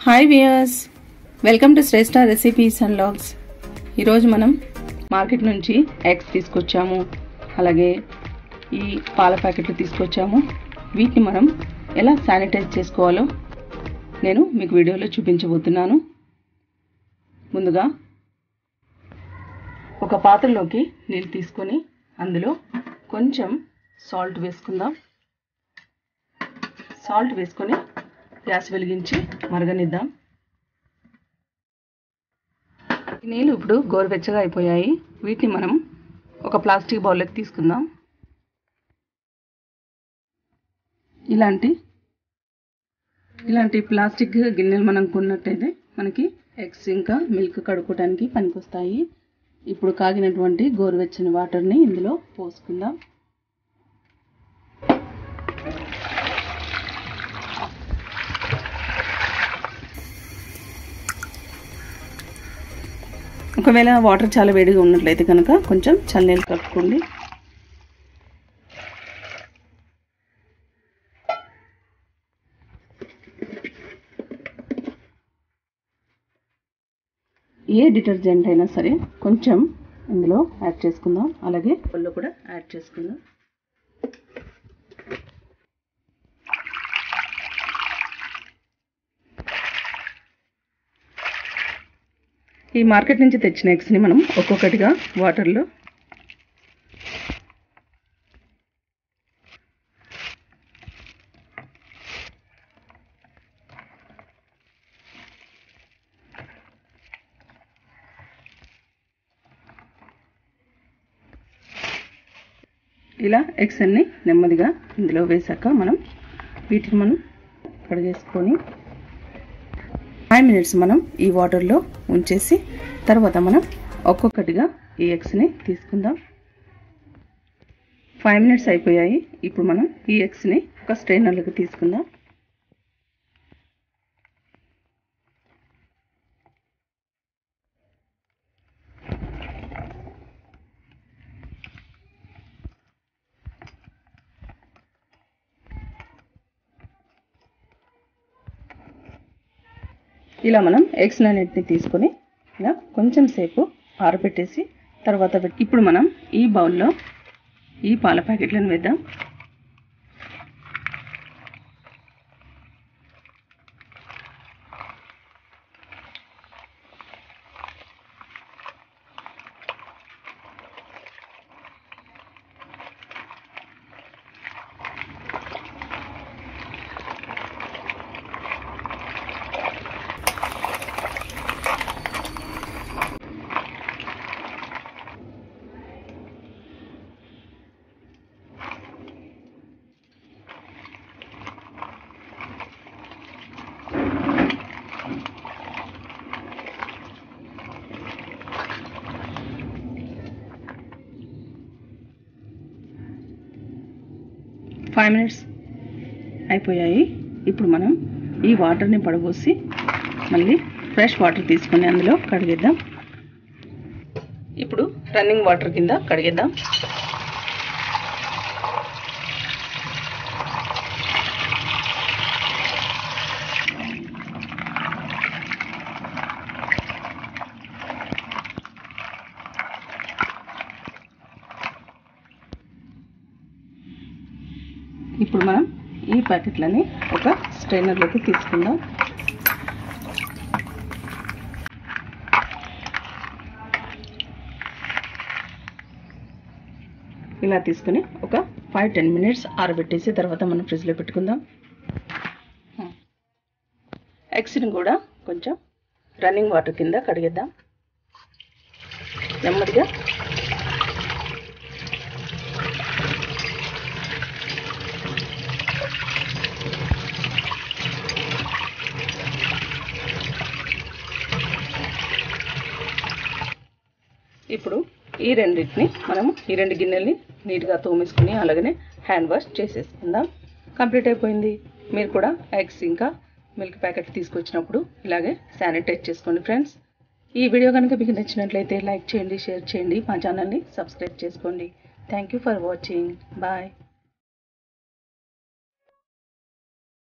hi viewers welcome to Shreshta recipes and vlogs ఈరోజు మనం market నుంచి ఎగ్స్ తీసుకొచ్చాము అలాగే ఈ పాల ప్యాకెట్లు తీసుకొచ్చాము వీటిని మనం ఎలా శానిటైజ్ చేసుకోవాలో నేను మీకు వీడియోలో చూపించబోతున్నాను ముందుగా ఒక పాత్రలోకి నీళ్ళు తీసుకొని అందులో కొంచెం సాల్ట్ వేసుకుందాం సాల్ట్ వేసుకొని గ్యాస్ వెలిగించి మరగనిద్దాం ఈ నీళ్ళు ఇప్పుడు గోరువెచ్చగా అయిపోయాయి వీటిని మనం ఒక ప్లాస్టిక్ బౌల్లోకి తీసుకుందాం ఇలాంటి ఇలాంటి ప్లాస్టిక్ గిన్నెలు మనం కొన్నట్టయితే మనకి ఎగ్స్ ఇంకా మిల్క్ కడుక్కోవడానికి పనికొస్తాయి ఇప్పుడు కాగినటువంటి గోరువెచ్చని వాటర్ని ఇందులో పోసుకుందాం ఒకవేళ వాటర్ చాలా వేడిగా ఉన్నట్లయితే కనుక కొంచెం చల్లనీళ్ళు కలుపుకోండి ఏ డిటర్జెంట్ అయినా సరే కొంచెం ఇందులో యాడ్ చేసుకుందాం అలాగే పళ్ళు కూడా యాడ్ చేసుకుందాం ఈ మార్కెట్ నుంచి తెచ్చిన ఎగ్స్ని మనం ఒక్కొక్కటిగా వాటర్లో ఇలా ఎగ్స్ అన్ని నెమ్మదిగా ఇందులో వేసాక మనం వీటిని మనం కడిగేసుకొని ఫైవ్ మినిట్స్ మనం ఈ వాటర్లో ఉంచేసి తర్వాత మనం ఒక్కొక్కటిగా ఈ ఎగ్స్ని తీసుకుందాం ఫైవ్ మినిట్స్ అయిపోయాయి ఇప్పుడు మనం ఈ ఎగ్స్ని ఒక స్ట్రైనర్లోకి తీసుకుందాం ఇలా మనం ఎగ్స్ అన్నిటిని తీసుకొని ఇలా కొంచెం సేపు ఆరబెట్టేసి తర్వాత పెట్టి ఇప్పుడు మనం ఈ బౌల్లో ఈ పాల ప్యాకెట్లను వేద్దాం ఫైవ్ మినిట్స్ అయిపోయాయి ఇప్పుడు మనం ఈ వాటర్ని పడబోసి మళ్ళీ ఫ్రెష్ వాటర్ తీసుకొని అందులో కడిగేద్దాం ఇప్పుడు రన్నింగ్ వాటర్ కింద కడిగేద్దాం ఇప్పుడు మనం ఈ ప్యాకెట్లని ఒక స్ట్రైనర్లోకి తీసుకుందాం ఇలా తీసుకుని ఒక ఫైవ్ టెన్ మినిట్స్ ఆరబెట్టేసి తర్వాత మనం ఫ్రిడ్జ్లో పెట్టుకుందాం ఎగ్స్ని కూడా కొంచెం రన్నింగ్ వాటర్ కింద కడిగేద్దాం నెమ్మదిగా ఇప్పుడు ఈ రెండింటిని మనం ఈ రెండు గిన్నెల్ని నీట్గా తోమేసుకుని అలాగనే హ్యాండ్ వాష్ చేసేసుకుందాం కంప్లీట్ అయిపోయింది మీరు కూడా ఎగ్స్ ఇంకా మిల్క్ ప్యాకెట్ తీసుకొచ్చినప్పుడు ఇలాగే శానిటైజ్ చేసుకోండి ఫ్రెండ్స్ ఈ వీడియో కనుక మీకు నచ్చినట్లయితే లైక్ చేయండి షేర్ చేయండి మా ఛానల్ని సబ్స్క్రైబ్ చేసుకోండి thank you for watching bye